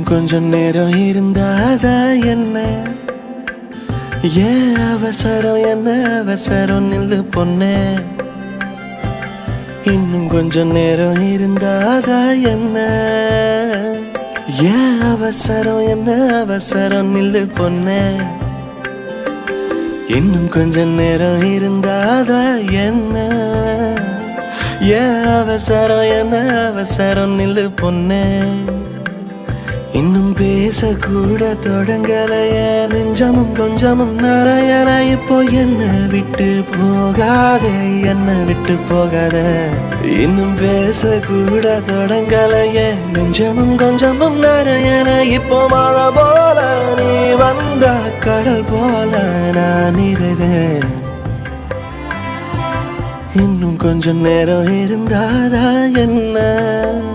கொஞ்சம் நேரம் இருந்தாதா என்ன ஏன் அவசரம் என்ன அவசரம் நில்லு பொண்ணே இன்னும் கொஞ்சம் நேரம் இருந்தாதா என்ன ஏன் அவசரம் என்ன அவசரம் நில்லு பொண்ணே இன்னும் கொஞ்சம் நேரம் இருந்தாதா என்ன ஏன் அவசரம் என்ன அவசரம் நில்லு பொண்ணே இன்னும் பேசக்கூட தொடங்கலைய நெஞ்சமும் கொஞ்சமும் நிறையன இப்போ என்ன விட்டு போகாதே என்ன விட்டு போகாத இன்னும் பேசக்கூட தொடங்கலைய நெஞ்சமும் கொஞ்சமும் நிறையன இப்போ மழை போல நீ வந்த கடல் போல நான் இருவேன் இன்னும் கொஞ்சம் நேரம் இருந்தாதா என்ன